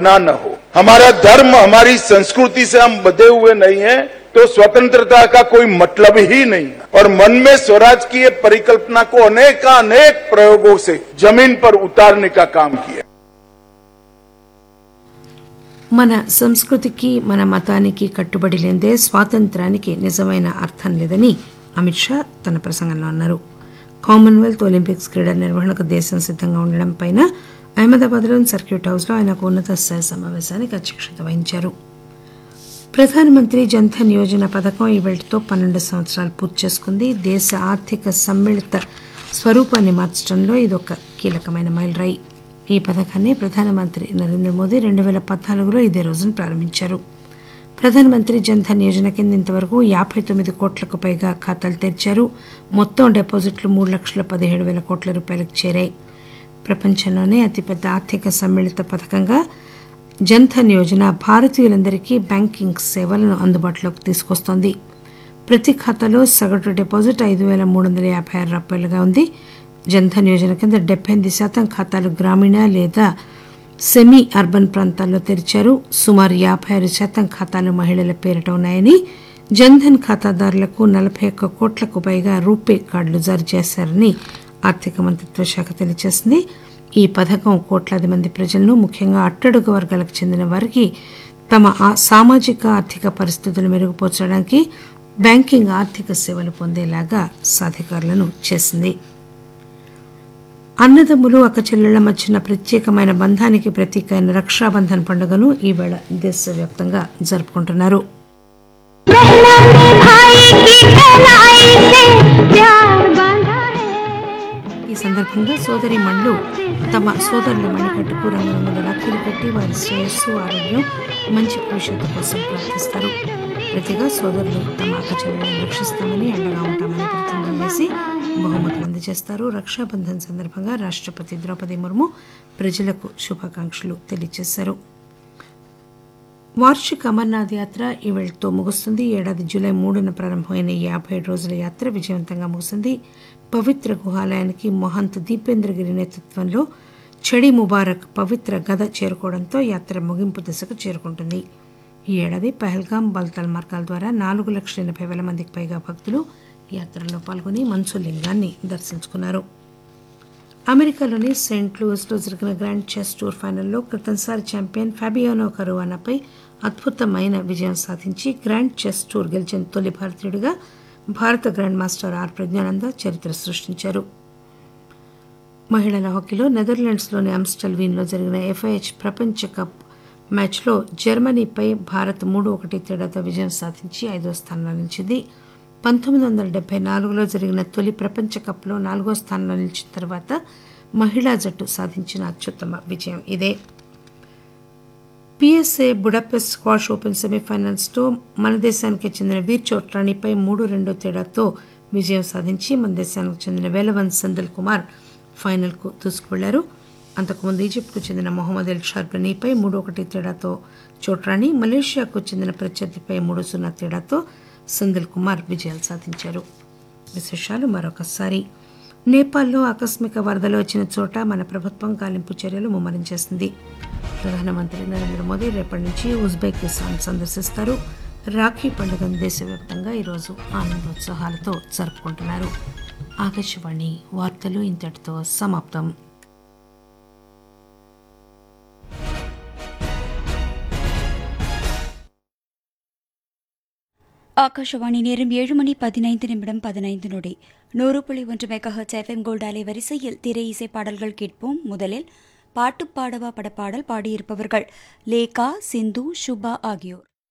अपना न हो हमारा धर्म हमारी संस्कृति से हम बधे हुए नहीं है तो स्वतंत्रता का कोई मतलब ही नहीं है और मन में स्वराज की ये परिकल्पना को अनेकानेक प्रयोगों से जमीन पर उतारने का काम किया మన సంస్కృతికి మన మతానికి కట్టుబడి లేదే స్వాతంత్రానికి నిజమైన అర్థం లేదని అమిత్ షా తన ప్రసంగంలో అన్నారు కామన్వెల్త్ ఒలింపిక్స్ క్రీడల నిర్వహణకు దేశం సిద్ధంగా ఉండడంపై అహ్మదాబాద్లోని సర్క్యూట్ హౌస్లో ఆయన ఒక ఉన్నత స్థాయి సమావేశానికి అధ్యక్షత వహించారు ప్రధానమంత్రి జన్ధన్ యోజన పథకం ఈ వేళతో పన్నెండు సంవత్సరాలు పూర్తి చేసుకుంది దేశ ఆర్థిక సమ్మిళిత స్వరూపాన్ని మార్చడంలో ఇదొక కీలకమైన మైలురాయి ఈ పథకాన్ని ప్రధానమంత్రి నరేంద్ర మోదీ రెండు వేల పద్నాలుగులో ఇదే రోజున ప్రారంభించారు ప్రధానమంత్రి జన్ధన్ యోజన కింద ఇంతవరకు యాభై తొమ్మిది కోట్లకు పైగా ఖాతాలు తెరిచారు మొత్తం డిపాజిట్లు మూడు లక్షల పదిహేడు వేల కోట్ల రూపాయలకు చేరాయి ప్రపంచంలోనే అతిపెద్ద ఆర్థిక సమ్మిళిత పథకంగా జన్ధన్ యోజన భారతీయులందరికీ బ్యాంకింగ్ సేవలను అందుబాటులోకి తీసుకొస్తోంది ప్రతి ఖాతాలో సగటు డిపాజిట్ ఐదు వేల మూడు వందల యాభై ఆరు రూపాయలుగా ఉంది జన్ధన్ యోజన కింద డెబ్బై ఎనిమిది శాతం ఖాతాలు గ్రామీణ లేదా సెమీ అర్బన్ ప్రాంతాల్లో తెరిచారు సుమారు యాభై ఆరు శాతం ఖాతాలు మహిళల పేరిట ఉన్నాయని జన్ధన్ ఖాతాదారులకు నలభై ఒక్క కోట్లకు పైగా రూపే కార్డులు జారీ చేశారని ఆర్థిక మంత్రిత్వ శాఖ తెలియజేసింది ఈ పథకం కోట్లాది మంది ప్రజలను ముఖ్యంగా అట్టడుగు వర్గాలకు చెందిన వారికి తమ ఆ- సామాజిక ఆర్థిక పరిస్థితులు మెరుగుపరచడానికి బ్యాంకింగ్ ఆర్థిక సేవలు పొందేలాగా సాధికారులను చేసింది అన్నదమ్ములు అక్కచెల్లెళ్ల మధ్యన ప్రత్యేకమైన బంధానికి ప్రతీక అయిన రక్షాబంధన్ పండుగను ఈవేళ దేశవ్యాప్తంగా జరుపుకుంటున్నారు बहना में भाई की कलाई से प्यार बांधा है ఈ సందర్భంగా సోదరి మణులు తమ సోదరుల మణికట్టుకు రంగురంగుల రాఖీలు కట్టి వారి శ్రేయస్సు ఆరోగ్యం మంచి భవిష్యత్తు కోసం ప్రార్థిస్తారు ప్రతిగా సోదరులు తమ అక్కచెల్లెలను రక్షిస్తామని అండగా ఉంటామని ప్రతిజ్ఞ చేసి బహుమతులు అందజేస్తారు రక్షాబంధన్ సందర్భంగా రాష్ట్రపతి ద్రౌపది ముర్ము ప్రజలకు శుభాకాంక్షలు తెలియజేశారు వార్షిక అమర్నాథ్ యాత్ర ఈవేళతో ముగుస్తుంది ఈ ఏడాది జూలై మూడున ప్రారంభమైన ఈ యాభై ఏడు రోజుల యాత్ర విజయవంతంగా ముగిసింది పవిత్ర గుహాలయానికి మహంత్ దీపేంద్రగిరి నేతృత్వంలో చెడి ముబారక్ పవిత్ర గద చేరుకోవడంతో యాత్ర ముగింపు దశకు చేరుకుంటుంది ఈ ఏడాది పహల్గాం బల్తాల్ మార్గాల ద్వారా నాలుగు లక్షల ఎనభై వేల మందికి పైగా భక్తులు యాత్రలో పాల్గొని మంచు లింగాన్ని దర్శించుకున్నారు అమెరికాలోని సెయింట్ లూయిస్లో జరిగిన గ్రాండ్ చెస్ టూర్ ఫైనల్లో క్రితంసారి ఛాంపియన్ ఫాబియానో కరువానాపై అద్భుతమైన విజయం సాధించి గ్రాండ్ చెస్ టూర్ గెలిచిన తొలి భారతీయుడిగా భారత గ్రాండ్ మాస్టర్ ఆర్ ప్రజ్ఞానంద చరిత్ర సృష్టించారు మహిళల హాకీలో నెదర్లాండ్స్లోని అమ్స్టల్వీన్లో జరిగిన ఎఫ్ఐహెచ్ ప్రపంచ కప్ మ్యాచ్లో జర్మనీపై భారత్ మూడు ఒకటి తేడాతో విజయం సాధించి ఐదో స్థానంలో నిలిచింది పంతొమ్మిది వందల డెబ్బై నాలుగులో జరిగిన తొలి ప్రపంచ కప్లో నాలుగో స్థానంలో నిలిచిన తర్వాత మహిళా జట్టు సాధించిన అత్యుత్తమ విజయం ఇదే పిఎస్ఏ బుడాపెస్ట్ స్క్వాష్ ఓపెన్ సెమీఫైనల్స్లో మన దేశానికి చెందిన వీర్ చోట్రాణిపై మూడు రెండు తేడాతో విజయం సాధించి మన దేశానికి చెందిన వేలవన్ సందల్ కుమార్ ఫైనల్కు దూసుకువెళ్లారు అంతకుముందు ఈజిప్ట్కు చెందిన మొహమ్మద్ ఎల్ షార్బనీపై మూడు ఒకటి తేడాతో చోట్రాణి మలేషియాకు చెందిన ప్రత్యర్థిపై మూడు సున్నా తేడాతో సందల్ కుమార్ విజయాలు సాధించారు విశేషాలు మరొకసారి నేపాల్లో ఆకస్మిక వరదలు వచ్చిన చోట మన ప్రభుత్వం గాలింపు చర్యలు ముమ్మరం చేసింది ప్రధానమంత్రి నరేంద్ర మోదీ రేపటి నుంచి ఉజ్బెకిస్తాన్ సందర్శిస్తారు రాఖీ పండుగను దేశవ్యాప్తంగా ఈరోజు ఆనందోత్సాహాలతో జరుపుకుంటున్నారు ఆకాశవాణి వార్తలు ఇంతటితో సమాప్తం ஆகாஷவாணி நேரம் ஏழு மணி பதினைந்து நிமிடம் பதினைந்து நொடி நூறு புள்ளி ஒன்று மெகாஹர்ட்ஸ் எஃப்எம் கோல்ட் அலை வரிசையில் திரை இசை பாடல்கள் கேட்போம் முதலில் பாட்டு பாடவா படப்பாடல் பாடியிருப்பவர்கள் லேகா சிந்து சுபா ஆகியோர்